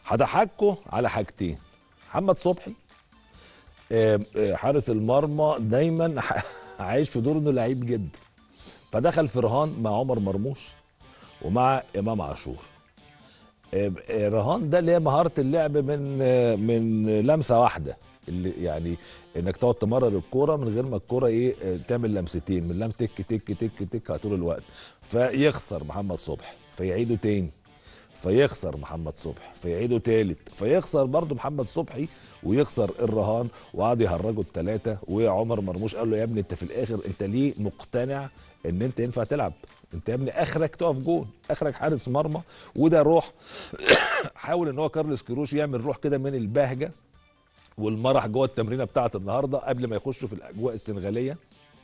هضحكوا على حاجتين محمد صبحي آه، آه، حارس المرمى دايما عايش في دور انه لعيب جدا فدخل في رهان مع عمر مرموش ومع امام عاشور آه، آه، رهان ده اللي هي مهاره اللعب من آه، من لمسه واحده اللي يعني انك تقعد تمرر الكوره من غير ما الكوره ايه آه، تعمل لمستين من لم تك تك تك تك طول الوقت فيخسر محمد صبحي فيعيده تاني فيخسر محمد صبحي فيعيده تالت فيخسر برضه محمد صبحي ويخسر الرهان وقعد يهرجوا التلاته وعمر مرموش قال له يا ابني انت في الاخر انت ليه مقتنع ان انت ينفع تلعب انت يا ابني اخرك تقف جون اخرك حارس مرمى وده روح حاول ان هو كارلوس كيروش يعمل روح كده من البهجه والمرح جوه التمرينه بتاعه النهارده قبل ما يخشوا في الاجواء السنغاليه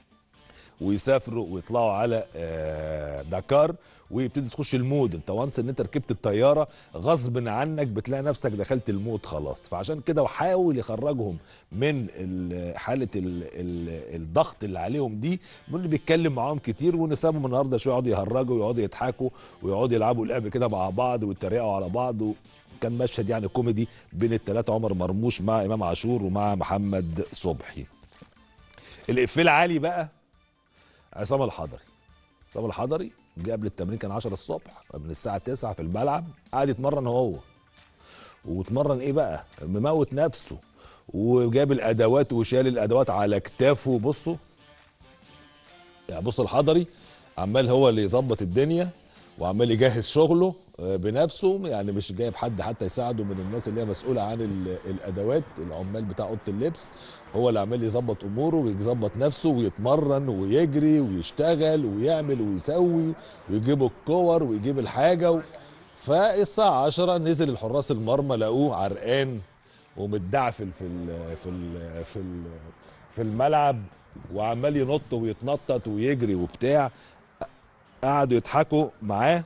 ويسافروا ويطلعوا على آه، دكار ويبتدي تخش المود انت وانس ان انت ركبت الطياره غصب عنك بتلاقي نفسك دخلت المود خلاص فعشان كده وحاول يخرجهم من ال- حاله ال ال الضغط اللي عليهم دي من اللي بيتكلم معاهم كتير ونسابهم النهارده شويه يقعدوا يهرجوا ويقعدوا يضحكوا ويقعدوا يلعبوا لعب كده مع بعض ويتريقوا على بعض و... كان مشهد يعني كوميدي بين الثلاثه عمر مرموش مع امام عاشور ومع محمد صبحي الافيه العالي بقى عصام الحضري عصام الحضري جه قبل التمرين كان 10 الصبح من الساعه 9 في الملعب قعد يتمرن هو واتمرن ايه بقى مموت نفسه وجاب الادوات وشال الادوات على كتافه بصوا يعني بص الحضري عمال هو اللي يظبط الدنيا وعمال يجهز شغله آه، بنفسه يعني مش جايب حد حتى يساعده من الناس اللي هي مسؤوله عن ال- الادوات العمال بتاع اوضه اللبس هو اللي عمال يظبط اموره ويظبط نفسه ويتمرن ويجري ويشتغل ويعمل ويسوي ويجيب الكور ويجيب الحاجه و... فالساعه 10 نزل الحراس المرمى لقوه عرقان ومتدعفل في ال في ال في ال في الملعب وعمال ينط ويتنطط ويجري وبتاع قعدوا يضحكوا معاه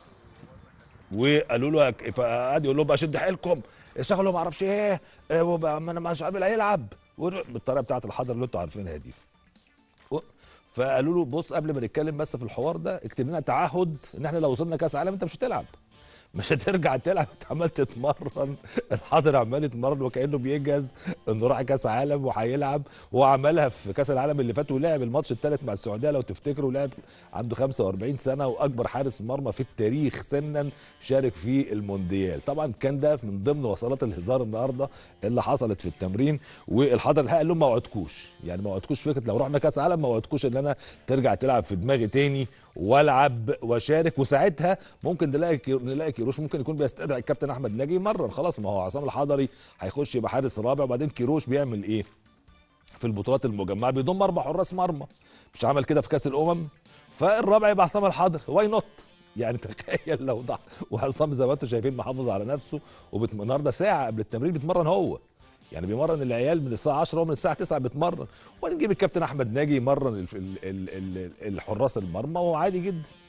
وقالوا له هك- فقعد يقول لهم بقى شد حيلكم اشتغلوا ما اعرفش ايه إيه، وبقى ما انا مش عارف هيلعب ور- بالطريقه بتاعت الحضر اللي انتوا عارفينها دي و- فقالوا له بص قبل ما نتكلم بس في الحوار ده اكتب لنا تعهد ان احنا لو وصلنا كاس عالم انت مش هتلعب مش هترجع تلعب انت عمال تتمرن الحاضر عمال يتمرن وكانه بيجهز انه راح كاس عالم وهيلعب هو عملها في كاس العالم اللي فات ولعب الماتش الثالث مع السعوديه لو تفتكروا لعب عنده 45 سنه واكبر حارس مرمى في التاريخ سنا شارك في المونديال طبعا كان ده من ضمن وصلات الهزار النهارده اللي حصلت في التمرين والحضر الحقيقه قال لهم ما وعدكوش يعني ما وعدكوش فكره لو رحنا كاس عالم ما وعدكوش ان انا ترجع تلعب في دماغي تاني والعب واشارك وساعتها ممكن نلاقي كي- نلاقي كيروش ممكن يكون بيستدعي الكابتن احمد ناجي يمرن خلاص ما هو عصام الحضري هيخش يبقى حارس رابع وبعدين كيروش بيعمل ايه في البطولات المجمعه بيضم اربع حراس مرمى مش عمل كده في كاس الامم فالرابع يبقى عصام الحضري واي نوت يعني تخيل لو ضع وعصام زي ما انتم شايفين محافظ على نفسه وبت... النهارده ساعه قبل التمرين بيتمرن هو يعني بيمرن العيال من الساعه 10 ومن الساعه 9 بيتمرن ونجيب الكابتن احمد ناجي يمرن ال... ال... ال... ال... الحراس المرمى وعادي جدا